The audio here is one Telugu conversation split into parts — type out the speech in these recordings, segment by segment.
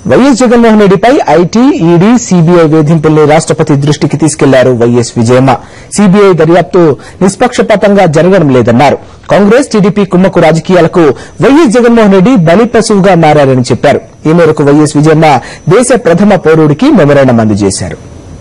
వైఎస్ జగన్మోహన్ రెడ్డిపై ఐటీ ఈడీ సీబీఐ వేధింపుల్ని రాష్టపతి దృష్టికి తీసుకెళ్లారు వైఎస్ విజయమ్మ సీబీఐ దర్యాప్తు నిష్పక్షపాతంగా జరగడం లేదన్నారు కాంగ్రెస్ టీడీపీ కుమ్మక్కు రాజకీయాలకు వైఎస్ జగన్మోహన్ రెడ్డి బలిపశువుగా మారారని చెప్పారు ఈ మేరకు వైఎస్ విజయమ్మ దేశ ప్రథమ పౌరుడికి మెమరాండం అందజేశారు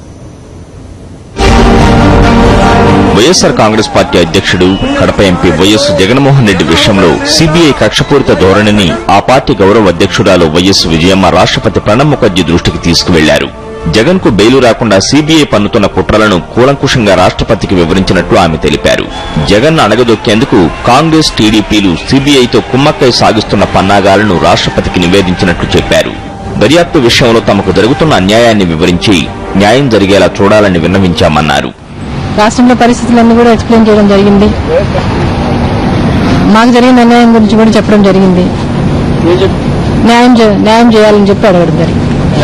వైఎస్సార్ కాంగ్రెస్ పార్టీ అధ్యక్షుడు కడప ఎంపీ వైఎస్ జగన్మోహన్ రెడ్డి విషయంలో సీబీఐ కక్షపూరిత ధోరణిని ఆ పార్టీ గౌరవ అధ్యక్షురాలు వైఎస్ విజయమ్మ రాష్ట్రపతి ప్రణబ్ ముఖర్జీ దృష్టికి తీసుకువెళ్లారు జగన్ కు బెయిలు రాకుండా సీబీఐ పన్నుతున్న కుట్రలను కూలంకుషంగా రాష్ట్రపతికి వివరించినట్లు ఆమె తెలిపారు జగన్ అణగదొక్కేందుకు కాంగ్రెస్ టీడీపీలు సీబీఐతో కుమ్మక్కై సాగిస్తున్న పన్నాగాలను రాష్ట్రపతికి నివేదించినట్లు చెప్పారు దర్యాప్తు విషయంలో తమకు జరుగుతున్న అన్యాయాన్ని వివరించి న్యాయం జరిగేలా చూడాలని విన్నవించామన్నారు రాష్ట్రంలో పరిస్థితులన్నీ కూడా ఎక్స్ప్లెయిన్ చేయడం జరిగింది మాకు జరిగిన అన్యాయం గురించి కూడా చెప్పడం జరిగింది న్యాయం చే- న్యాయం చేయాలని చెప్పి అడగడం జరిగింది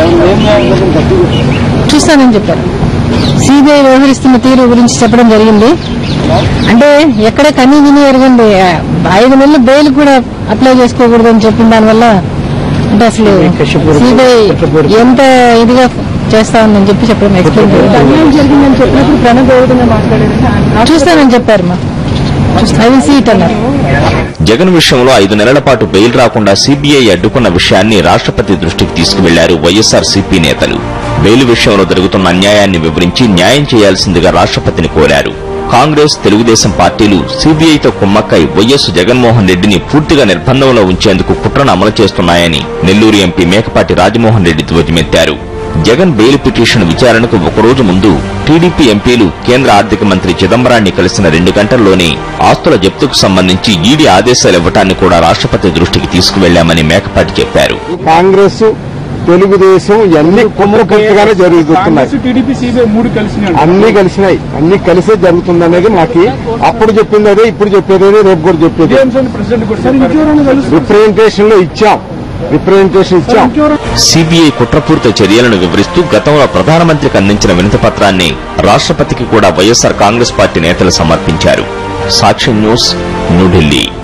చూస్తానని చెప్పారు సిబిఐ వ్యవహరిస్తున్న తీరు గురించి చెప్పడం జరిగింది అంటే ఎక్కడ కనీ విని ఎరగండి ఐదు నెలలు బెయిల్ కూడా అప్లై చేసుకోకూడదని చెప్పిన దానివల్ల అంటే అసలు సిబిఐ ఎంత ఇదిగా చేస్తా ఉందని చెప్పి చెప్పడం ఎక్స్ప్లెయిన్ జరిగిందని చెప్పినప్పుడు ప్రణబ్ ఏ విధంగా మాట్లాడారు చూస్తానని చెప్పారు మా ఐ విల్ సీ ఇట్ అన్నారు జగన్ విషయంలో ఐదు నెలల పాటు బెయిల్ రాకుండా సీబీఐ అడ్డుకున్న విషయాన్ని రాష్ట్రపతి దృష్టికి తీసుకువెళ్లారు వైఎస్సార్ సీపీ నేతలు బెయిల్ విషయంలో జరుగుతున్న అన్యాయాన్ని వివరించి న్యాయం చేయాల్సిందిగా రాష్ట్రపతిని కోరారు కాంగ్రెస్ తెలుగుదేశం పార్టీలు సీబీఐతో కుమ్మక్కై వైఎస్ జగన్మోహన్ రెడ్డిని పూర్తిగా నిర్బంధంలో ఉంచేందుకు కుట్రను అమలు చేస్తున్నాయని నెల్లూరు ఎంపీ మేకపాటి రాజమోహన్ రెడ్డి ధ్వజమెత్తారు జగన్ బెయిల్ పిటిషన్ విచారణకు ఒకరోజు ముందు టీడీపీ ఎంపీలు కేంద్ర ఆర్థిక మంత్రి చిదంబరాన్ని కలిసిన రెండు గంటల్లోనే ఆస్తుల జప్తుకు సంబంధించి ఈడీ ఆదేశాలు ఇవ్వటాన్ని కూడా రాష్ట్రపతి దృష్టికి తీసుకువెళ్లామని మేకపాటి చెప్పారు కాంగ్రెస్ తెలుగుదేశం ఇవన్నీ కుమ్మకట్టుగానే జరుగుతున్నాయి కాంగ్రెస్ టీడీపీ సిబిఐ మూడు కలిసినాయి అన్ని కలిసినాయి అన్ని కలిసే జరుగుతుంది అనేది మాకు అప్పుడు చెప్పింది అదే ఇప్పుడు చెప్పేది అదే రేపు కూడా చెప్పేది ప్రెసిడెంట్ కూడా చెప్పారు. రిప్రజెంటేషన్ లో ఇచ్చాం రిప్రజెంటేషన్ ఇచ్చాం సీబీఐ కుట్రపూరిత చర్యలను వివరిస్తూ గతంలో ప్రధానమంత్రికి అందించిన వినతి పత్రాన్ని రాష్ట్రపతికి కూడా వైఎస్సార్ కాంగ్రెస్ పార్టీ నేతలు సమర్పించారు సాక్షి న్యూస్ న్యూఢిల్లీ